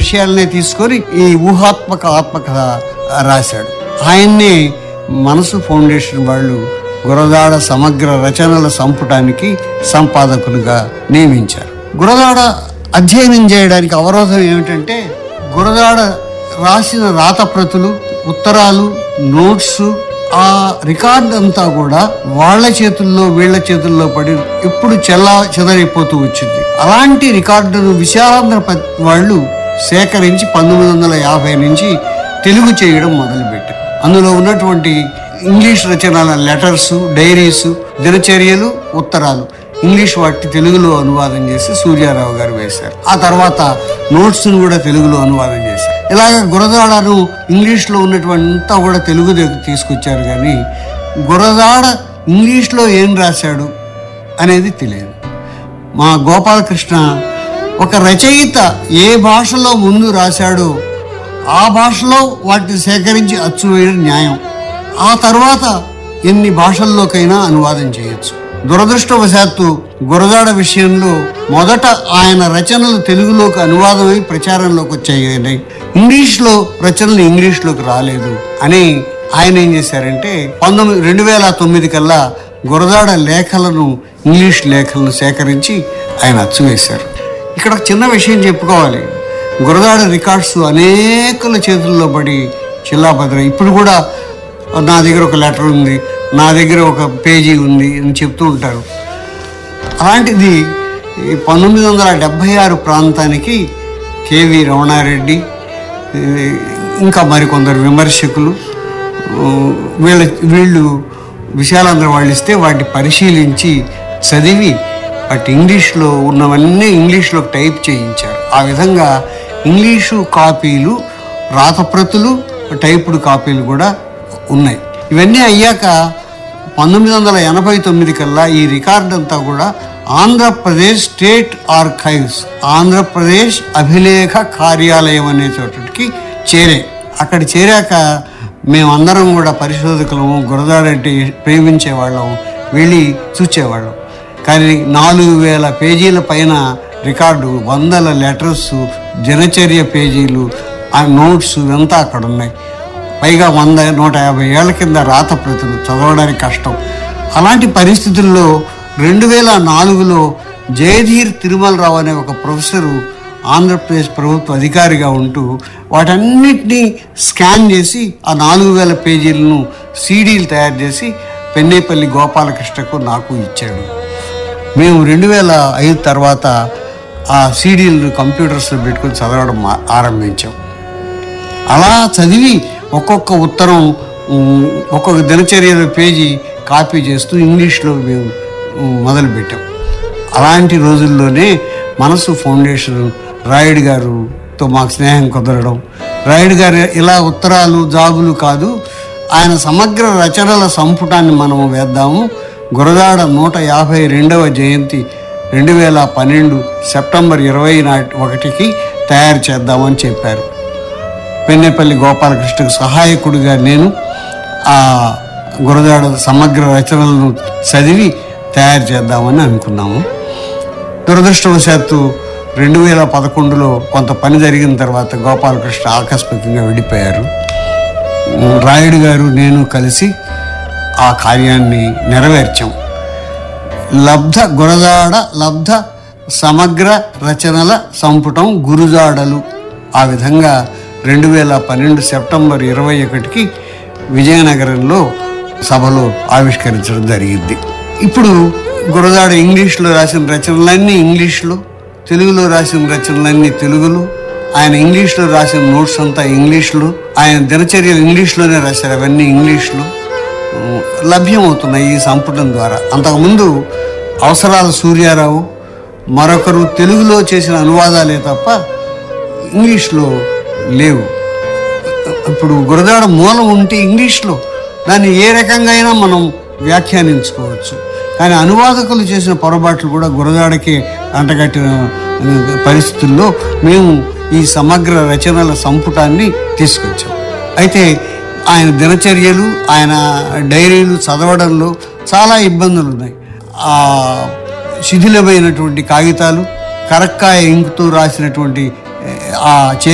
విషయాలనే తీసుకొని ఈ ఊహాత్మక ఆత్మకథ రాశాడు ఆయన్నే మనసు ఫౌండేషన్ వాళ్ళు గురదాడ సమగ్ర రచనల సంపుటానికి సంపాదకులుగా నియమించారు గురదాడ అధ్యయనం చేయడానికి అవరోధం ఏమిటంటే గురదాడ రాసిన రాతప్రతులు ఉత్తరాలు నోట్స్ ఆ రికార్డ్ అంతా కూడా వాళ్ళ చేతుల్లో వీళ్ళ చేతుల్లో పడి ఎప్పుడు చెల్లా చెదరైపోతూ వచ్చింది అలాంటి రికార్డును విశాలాంధ్ర ప- వాళ్ళు సేకరించి పంతొమ్మిది వందల యాభై నుంచి తెలుగు చేయడం మొదలుపెట్టారు అందులో ఉన్నటువంటి ఇంగ్లీష్ రచనల లెటర్స్ డైరీస్ దినచర్యలు ఉత్తరాలు ఇంగ్లీష్ వాటి తెలుగులో అనువాదం చేసి సూర్యారావు గారు వేశారు ఆ తర్వాత నోట్స్ కూడా తెలుగులో అనువాదం చేశారు ఇలాగ గురదాడను ఇంగ్లీష్లో ఉన్నటువంటి అంతా కూడా తెలుగు దగ్గర తీసుకొచ్చారు కానీ గురదాడ ఇంగ్లీష్లో ఏం రాశాడు అనేది తెలియదు మా గోపాలకృష్ణ ఒక రచయిత ఏ భాషలో ముందు రాశాడో ఆ భాషలో వాటిని సేకరించి అచ్చు వేయడం న్యాయం ఆ తర్వాత ఎన్ని భాషల్లోకైనా అనువాదం చేయొచ్చు దురదృష్టవశాత్తు గురదాడ విషయంలో మొదట ఆయన రచనలు తెలుగులోకి అనువాదమై ప్రచారంలోకి వచ్చాయి కానీ ఇంగ్లీష్లో రచనలు ఇంగ్లీష్లోకి రాలేదు అని ఆయన ఏం చేశారంటే పంతొమ్మిది రెండు వేల తొమ్మిది కల్లా గురదాడ లేఖలను ఇంగ్లీష్ లేఖలను సేకరించి ఆయన అచ్చువేశారు ఇక్కడ ఒక చిన్న విషయం చెప్పుకోవాలి గురదాడ రికార్డ్స్ అనేకుల చేతుల్లో పడి చిల్లాభద్ర ఇప్పుడు కూడా నా దగ్గర ఒక లెటర్ ఉంది నా దగ్గర ఒక పేజీ ఉంది అని చెప్తూ ఉంటారు అలాంటిది ఈ పంతొమ్మిది వందల డెబ్భై ఆరు ప్రాంతానికి కేవి రమణారెడ్డి ఈ, ఇంకా మరికొందరు విమర్శకులు ఊ, వీళ్ళ వీళ్ళు విశాలాంధ్ర వాళ్ళు ఇస్తే వాటిని పరిశీలించి చదివి వాటి ఇంగ్లీష్లో ఉన్నవన్నీ ఇంగ్లీష్లో టైప్ చేయించారు ఆ విధంగా ఇంగ్లీషు కాపీలు రాతప్రతులు టైపుడు కాపీలు కూడా ఉన్నాయి ఇవన్నీ అయ్యాక పంతొమ్మిది వందల ఎనభై తొమ్మిది కల్లా ఈ రికార్డ్ అంతా కూడా ఆంధ్రప్రదేశ్ స్టేట్ ఆర్కైవ్స్ ఆంధ్రప్రదేశ్ అభిలేఖ కార్యాలయం అనే చోటుకి చేరే అక్కడ చేరాక మేమందరం కూడా పరిశోధకులము గురదాడంటే ప్రేమించేవాళ్ళం వెళ్ళి చూచేవాళ్ళం కానీ నాలుగు వేల పేజీల పైన రికార్డు వందల లెటర్స్ దినచర్య పేజీలు ఆ నోట్స్ ఇవంతా అక్కడ ఉన్నాయి పైగా వంద నూట యాభై ఏళ్ల కింద రాత ప్రతులు చదవడానికి కష్టం అలాంటి పరిస్థితుల్లో రెండు వేల నాలుగులో జయధీర్ తిరుమలరావు అనే ఒక ప్రొఫెసరు ఆంధ్రప్రదేశ్ ప్రభుత్వ అధికారిగా ఉంటూ వాటన్నిటినీ స్కాన్ చేసి ఆ నాలుగు వేల పేజీలను సీడీలు తయారు చేసి పెన్నేపల్లి గోపాలకృష్ణకు నాకు ఇచ్చాడు మేము రెండు వేల ఐదు తర్వాత ఆ సీడీలు కంప్యూటర్స్లో పెట్టుకొని చదవడం ఆ- ఆరంభించాం అలా చదివి ఒక్కొక్క ఉత్తరం ఉమ్, ఒక్కొక్క దినచర్యల పేజీ కాపీ చేస్తూ ఇంగ్లీష్లో మేము ఉమ్, మొదలుపెట్టాం అలాంటి రోజుల్లోనే మనసు ఫౌండేషన్ రాయుడు గారుతో మాకు స్నేహం కుదరడం రాయుడు గారు ఇలా ఉత్తరాలు జాబులు కాదు ఆయన సమగ్ర రచనల సంపుటాన్ని మనం వేద్దాము గురదాడ నూట యాభై రెండవ జయంతి రెండు వేల పన్నెండు సెప్టెంబర్ ఇరవై నాటి ఒకటికి తయారు చేద్దామని చెప్పారు పెన్నేపల్లి గోపాలకృష్ణకు సహాయకుడిగా నేను ఆ గురదాడ సమగ్ర రచనలను చదివి తయారు చేద్దామని అనుకున్నాము దురదృష్టవశాత్తు రెండు వేల పదకొండులో కొంత పని జరిగిన తర్వాత గోపాలకృష్ణ ఆకస్మికంగా విడిపోయారు రాయుడు గారు నేను కలిసి ఆ కార్యాన్ని నెరవేర్చాం లబ్ధ గురదాడ లబ్ధ సమగ్ర రచనల సంపుటం గురుజాడలు ఆ విధంగా రెండు వేల పన్నెండు సెప్టెంబర్ ఇరవై ఒకటికి విజయనగరంలో సభలో ఆవిష్కరించడం జరిగింది ఇప్పుడు గురదాడ ఇంగ్లీష్లో రాసిన రచనలన్నీ ఇంగ్లీష్లో తెలుగులో రాసిన రచనలన్నీ తెలుగులో ఆయన ఇంగ్లీష్లో రాసిన నోట్స్ అంతా ఇంగ్లీష్లో ఆయన దినచర్యలు ఇంగ్లీష్లోనే రాశారు అవన్నీ ఇంగ్లీష్లో ఉమ్, లభ్యమవుతున్నాయి ఈ సంపుటం ద్వారా అంతకుముందు అవసరాల సూర్యారావు మరొకరు తెలుగులో చేసిన అనువాదాలే తప్ప ఇంగ్లీష్లో లేవు ఇప్పుడు గురదాడ మూలం ఉంటే ఇంగ్లీష్లో దాన్ని ఏ రకంగా అయినా మనం వ్యాఖ్యానించుకోవచ్చు కానీ అనువాదకులు చేసిన పొరపాట్లు కూడా గురదాడకి అంటగట్టిన ఆ, పరిస్థితుల్లో మేము ఈ సమగ్ర రచనల సంపుటాన్ని తీసుకొచ్చాం అయితే ఆయన దినచర్యలు ఆయన డైరీలు చదవడంలో చాలా ఇబ్బందులు ఉన్నాయి ఆ శిథిలమైనటువంటి కాగితాలు కరక్కాయ ఇంకుతో రాసినటువంటి ఆ చే